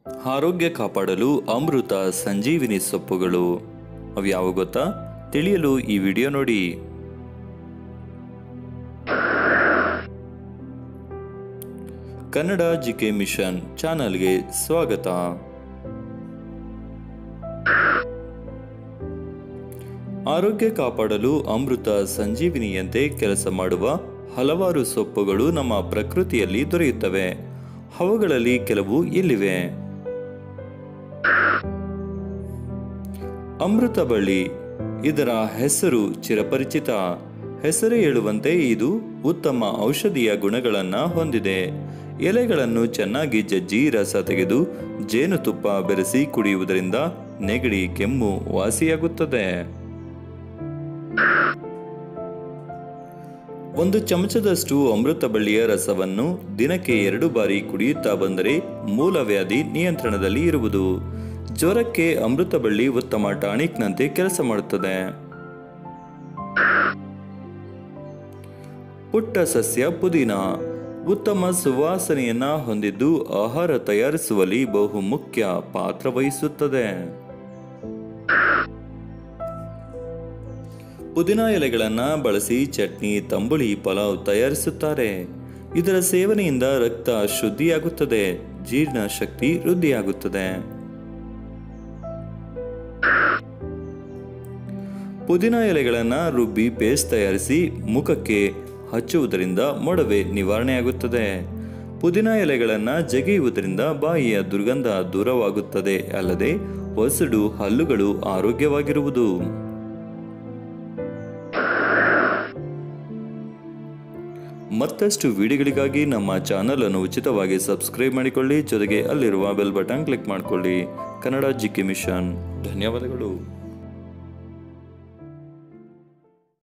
ಆರೋಗ್ಯ ಕಾಪಾಡಲು ಅಮೃತ ಸಂಜೀವಿನಿ ಸೊಪ್ಪುಗಳು ಅವು ಯಾವ ಗೊತ್ತಾ ತಿಳಿಯಲು ಈ ವಿಡಿಯೋ ನೋಡಿ ಕನ್ನಡ ಜಿಕೆ ಮಿಷನ್ ಚಾನಲ್ಗೆ ಸ್ವಾಗತ ಆರೋಗ್ಯ ಕಾಪಾಡಲು ಅಮೃತ ಸಂಜೀವಿನಿಯಂತೆ ಕೆಲಸ ಮಾಡುವ ಹಲವಾರು ಸೊಪ್ಪುಗಳು ನಮ್ಮ ಪ್ರಕೃತಿಯಲ್ಲಿ ದೊರೆಯುತ್ತವೆ ಅವುಗಳಲ್ಲಿ ಕೆಲವು ಇಲ್ಲಿವೆ ಅಮೃತ ಬಳ್ಳಿ ಇದರ ಹೆಸರು ಚಿರಪರಿಚಿತ ಹೆಸರೇ ಹೇಳುವಂತೆ ಇದು ಉತ್ತಮ ಔಷಧೀಯ ಗುಣಗಳನ್ನು ಹೊಂದಿದೆ ಎಲೆಗಳನ್ನು ಚೆನ್ನಾಗಿ ಜಜ್ಜಿ ರಸ ತೆಗೆದು ಜೇನುತುಪ್ಪ ಬೆರೆಸಿ ಕುಡಿಯುವುದರಿಂದ ನೆಗಡಿ ಕೆಮ್ಮು ವಾಸಿಯಾಗುತ್ತದೆ ಒಂದು ಚಮಚದಷ್ಟು ಅಮೃತ ಬಳ್ಳಿಯ ರಸವನ್ನು ದಿನಕ್ಕೆ ಎರಡು ಬಾರಿ ಕುಡಿಯುತ್ತಾ ಬಂದರೆ ಮೂಲವ್ಯಾಧಿ ನಿಯಂತ್ರಣದಲ್ಲಿ ಇರುವುದು ಜ್ವರಕ್ಕೆ ಅಮೃತ ಬಳ್ಳಿ ಉತ್ತಮ ಟಾನಿಕ್ನಂತೆ ಕೆಲಸ ಮಾಡುತ್ತದೆ ಪುಟ್ಟ ಸಸ್ಯ ಪುದೀನ ಉತ್ತಮ ಸುವಾಸನೆಯನ್ನ ಹೊಂದಿದ್ದು ಆಹಾರ ತಯಾರಿಸುವಲ್ಲಿ ಬಹು ಮುಖ್ಯ ಪಾತ್ರ ವಹಿಸುತ್ತದೆ ಪುದೀನ ಎಲೆಗಳನ್ನ ಬಳಸಿ ಚಟ್ನಿ ತಂಬುಳಿ ಪಲಾವ್ ತಯಾರಿಸುತ್ತಾರೆ ಇದರ ಸೇವನೆಯಿಂದ ರಕ್ತ ಶುದ್ಧಿಯಾಗುತ್ತದೆ ಜೀರ್ಣ ಶಕ್ತಿ ವೃದ್ಧಿಯಾಗುತ್ತದೆ ಪುದೀನ ಎಲೆಗಳನ್ನು ರುಬ್ಬಿ ಪೇಸ್ಟ್ ತಯಾರಿಸಿ ಮುಖಕ್ಕೆ ಹಚ್ಚುವುದರಿಂದ ಮೊಡವೆ ನಿವಾರಣೆಯಾಗುತ್ತದೆ ಪುದೀನ ಎಲೆಗಳನ್ನು ಜಗಿಯುವುದರಿಂದ ಬಾಯಿಯ ದುರ್ಗಂಧ ದೂರವಾಗುತ್ತದೆ ಅಲ್ಲದೆ ಹೊಸಡು ಹಲ್ಲುಗಳು ಆರೋಗ್ಯವಾಗಿರುವುದು ಮತ್ತಷ್ಟು ವಿಡಿಯೋಗಳಿಗಾಗಿ ನಮ್ಮ ಚಾನಲ್ ಅನ್ನು ಉಚಿತವಾಗಿ ಸಬ್ಸ್ಕ್ರೈಬ್ ಮಾಡಿಕೊಳ್ಳಿ ಜೊತೆಗೆ ಅಲ್ಲಿರುವ ಬೆಲ್ ಬಟನ್ ಕ್ಲಿಕ್ ಮಾಡಿಕೊಳ್ಳಿ ಕನ್ನಡ ಜಿಕೆ ಮಿಷನ್ ಧನ್ಯವಾದಗಳು